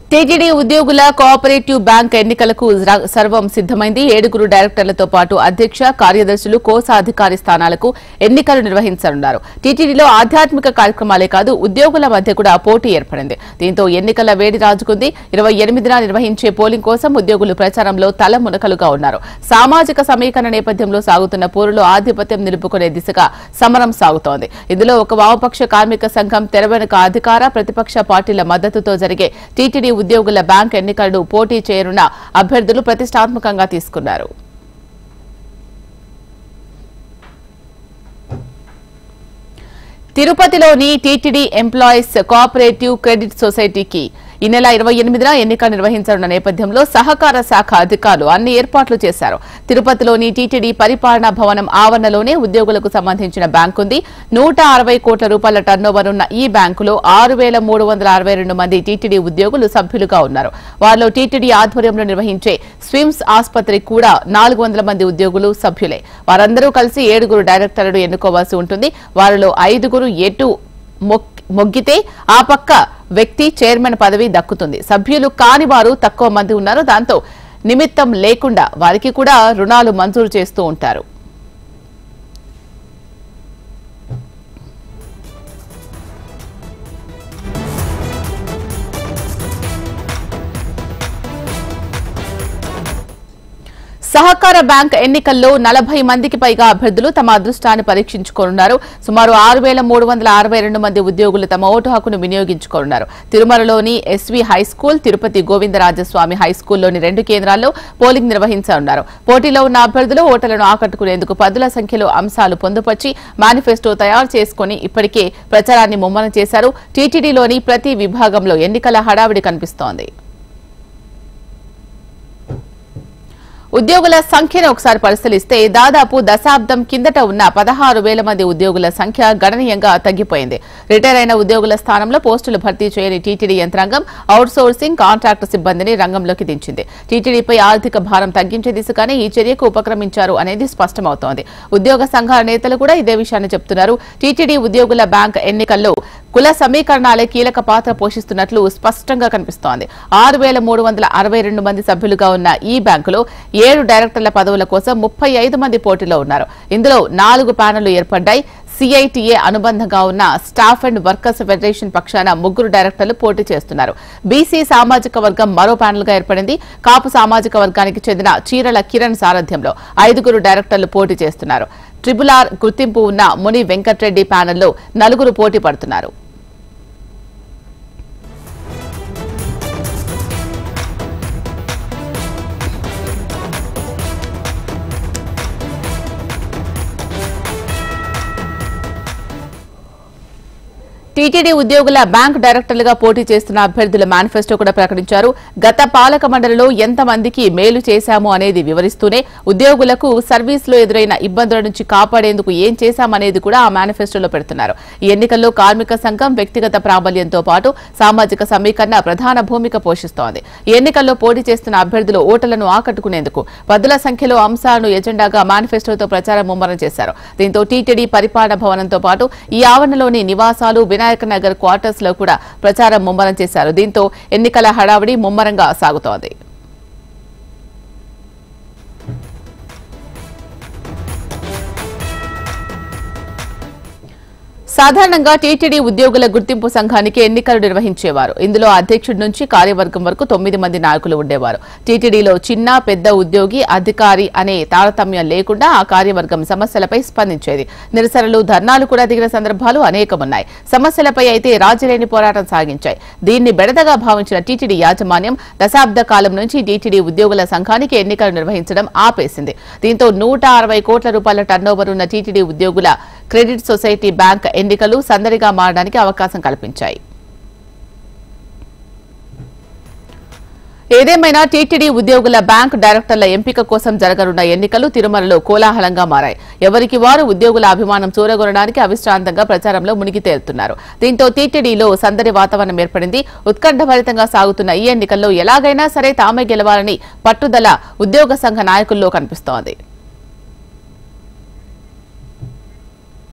TTD ఉద్యోగుల cooperative bank ఎన్నికలకు ర- సర్వం సిద్దమైంది ఏడుగురు డైరెక్టర్లతో పాటు అధ్యక్ష కార్యదర్శులు కోశాధికారి స్థానాలకు ఎన్నికలు నిర్వహించనున్నారు టీటీడీలో ఆధ్యాత్మిక కార్యక్రమాలే కాదు ఉద్యోగుల మధ్య కూడా పోటీ ఏర్పడింది దీంతో ఎన్నికల వేడి రాజుకుంది ఇరవై ఎనిమిదిన నిర్వహించే పోలింగ్ కోసం ఉద్యోగులు ప్రచారంలో తలమునకలుగా ఉన్నారు సామాజిక సమీకరణ నేపథ్యంలో సాగుతున్న పోరులో ఆధిపత్యం నిలుపుకునే దిశగా సమరం సాగుతోంది ఇందులో ఒక వామపక్ష కార్మిక సంఘం తెర వెనుక అధికార ప్రతిపక్ష పార్టీల మద్దతుతో జరిగే టీటీడీ ఉద్యోగుల బ్యాంక్ ఎన్నికలను పోటీ చేయనున్న అభ్యర్థులు ప్రతిష్టాత్మకంగా తీసుకున్నారు తిరుపతిలోని టీటీడీ ఎంప్లాయీస్ కోఆపరేటివ్ క్రెడిట్ సొసైటీకి ఈ నెల ఇరవై ఎనిమిదిన ఎన్నిక నిర్వహించనున్న నేపథ్యంలో సహకార శాఖ అధికారులు అన్ని ఏర్పాట్లు చేశారు తిరుపతిలోని టీటీడీ పరిపాలనా భవనం ఆవరణలోనే ఉద్యోగులకు సంబంధించిన బ్యాంకు ఉంది నూట అరవై కోట్ల రూపాయల టర్నోవర్ ఉన్న ఈ బ్యాంకులో ఆరు వేల మూడు వందల అరవై రెండు మంది టీటీడీ ఉద్యోగులు సభ్యులుగా ఉన్నారు వారిలో టీటీడీ ఆధ్వర్యంలో నిర్వహించే స్విమ్స్ ఆసుపత్రి కూడా నాలుగు వందల మంది ఉద్యోగులు సభ్యులే వారందరూ కలిసి ఏడుగురు డైరెక్టర్లను ఎన్నుకోవాల్సి ఉంటుంది వారిలో ఐదుగురు ఎటు మొక్- మొగ్గితే ఆ పక్క వ్యక్తి చైర్మన్ పదవి దక్కుతుంది సభ్యులు కాని వారు తక్కువ మంది ఉన్నారు దాంతో నిమిత్తం లేకుండా వారికి కూడా రుణాలు మంజూరు చేస్తూ ఉంటారు సహకార బ్యాంక్ ఎన్నికల్లో నలభై మందికి పైగా అభ్యర్థులు తమ అదృష్టాన్ని పరీక్షించుకోనున్నారు సుమారు ఆరు వేల మూడు వందల అరవై రెండు మంది ఉద్యోగులు తమ ఓటు హక్కును వినియోగించుకోనున్నారు తిరుమలలోని ఎస్వి హైస్కూల్ తిరుపతి గోవిందరాజస్వామి హైస్కూల్లోని రెండు కేంద్రాల్లో పోలింగ్ నిర్వహించనున్నారు పోటీలో ఉన్న అభ్యర్థులు ఓటర్లను ఆకట్టుకునేందుకు పదుల సంఖ్యలో అంశాలు పొందుపర్చి మేనిఫెస్టో తయారు చేసుకుని ఇప్పటికే ప్రచారాన్ని ముమ్మరం చేశారు టీటీడీలోని ప్రతి విభాగంలో ఎన్నికల హడావిడి కనిపిస్తోంది ఉద్యోగుల సంఖ్యను ఒకసారి పరిశీలిస్తే దాదాపు దశాబ్దం కిందట ఉన్న పదహారు వేల మంది ఉద్యోగుల సంఖ్య గణనీయంగా తగ్గిపోయింది రిటైర్ అయిన ఉద్యోగుల స్థానంలో పోస్టులు భర్తీ చేయని టీటీడీ యంత్రాంగం అవుట్సోర్సింగ్ కాంట్రాక్ట్ సిబ్బందిని రంగంలోకి దించింది టీటీడీపై ఆర్థిక భారం తగ్గించే దిశగానే ఈ చర్యకు ఉపక్రమించారు అనేది స్పష్టమవుతోంది ఉద్యోగ సంఘాల నేతలు కూడా ఇదే విషయాన్ని చెప్తున్నారు టీటీడీ ఉద్యోగుల బ్యాంక్ ఎన్నికల్లో కుల సమీకరణాలే కీలక పాత్ర పోషిస్తున్నట్లు స్పష్టంగా కనిపిస్తోంది ఆరు వేల మూడు వందల అరవై రెండు మంది సభ్యులుగా ఉన్న ఈ బ్యాంకులో ఏడు డైరెక్టర్ల పదవుల కోసం ముప్పై ఐదు మంది పోటీలో ఉన్నారు ఇందులో నాలుగు ప్యానెళ్లు ఏర్పడ్డాయి సిఐటిఏ అనుబంధంగా ఉన్న స్టాఫ్ అండ్ వర్కర్స్ ఫెడరేషన్ పక్షాన ముగ్గురు డైరెక్టర్లు పోటీ చేస్తున్నారు బీసీ సామాజిక వర్గం మరో ప్యానెల్ గా ఏర్పడింది కాపు సామాజిక వర్గానికి చెందిన చీరల కిరణ్ సారథ్యంలో ఐదుగురు డైరెక్టర్లు పోటీ చేస్తున్నారు ట్రిబుల్ ఆర్ గుర్తింపు ఉన్న ముని వెంకట్రెడ్డి ప్యానెల్లో నలుగురు పోటీ పడుతున్నారు టీటీడీ ఉద్యోగుల బ్యాంక్ డైరెక్టర్లుగా పోటీ చేస్తున్న అభ్యర్థుల మేనిఫెస్టో కూడా ప్రకటించారు గత పాలక మండలిలో ఎంతమందికి మేలు చేశాము అనేది వివరిస్తూనే ఉద్యోగులకు సర్వీసులో ఎదురైన ఇబ్బందుల నుంచి కాపాడేందుకు ఏం చేశామనేది కూడా ఆ మేనిఫెస్టోలో పెడుతున్నారు ఈ ఎన్నికల్లో కార్మిక సంఘం వ్యక్తిగత ప్రాబల్యంతో పాటు సామాజిక సమీకరణ ప్రధాన భూమిక పోషిస్తోంది ఈ ఎన్నికల్లో పోటీ చేస్తున్న అభ్యర్థులు ఓటర్లను ఆకట్టుకునేందుకు పదుల సంఖ్యలో అంశాలను ఎజెండాగా మేనిఫెస్టోతో ప్రచారం ముమ్మరం చేశారు దీంతో టీటీడీ పరిపాలన భవనంతో పాటు ఈ ఆవరణలోని నివాసాలు వినాయక నగర్ క్వార్టర్స్ లో కూడా ప్రచారం ముమ్మరం చేశారు దీంతో ఎన్నికల హడావిడి ముమ్మరంగా సాగుతోంది సాధారణంగా టీటీడీ ఉద్యోగుల గుర్తింపు సంఘానికి ఎన్నికలు నిర్వహించేవారు ఇందులో అధ్యక్షుడి నుంచి కార్యవర్గం వరకు తొమ్మిది మంది నాయకులు ఉండేవారు టీటీడీలో చిన్న పెద్ద ఉద్యోగి అధికారి అనే తారతమ్యం లేకుండా ఆ కార్యవర్గం సమస్యలపై స్పందించేది నిరసనలు ధర్నాలు కూడా దిగిన సందర్భాలు అనేకమున్నాయి సమస్యలపై అయితే రాజీలేని పోరాటం సాగించాయి దీన్ని బెడదగా భావించిన టీటీడీ యాజమాన్యం దశాబ్ద కాలం నుంచి టీటీడీ ఉద్యోగుల సంఘానికి ఎన్నికలు నిర్వహించడం ఆపేసింది దీంతో నూట అరవై కోట్ల రూపాయల టర్నోవర్ ఉన్న టీటీడీ ఉద్యోగుల క్రెడిట్ సొసైటీ బ్యాంక్ ఎన్నికలు సందడిగా మారడానికి అవకాశం కల్పించాయి ఏదేమైనా టీటీడీ ఉద్యోగుల బ్యాంక్ డైరెక్టర్ల ఎంపిక కోసం జరగనున్న ఎన్నికలు తిరుమలలో కోలాహలంగా మారాయి ఎవరికి వారు ఉద్యోగుల అభిమానం చూరగొనడానికి అవిశ్రాంతంగా ప్రచారంలో మునిగి తేలుతున్నారు దీంతో టీటీడీలో సందడి వాతావరణం ఏర్పడింది ఉత్కంఠభరితంగా సాగుతున్న ఈ ఎన్నికల్లో ఎలాగైనా సరే తామే గెలవాలని పట్టుదల ఉద్యోగ సంఘ నాయకుల్లో కనిపిస్తోంది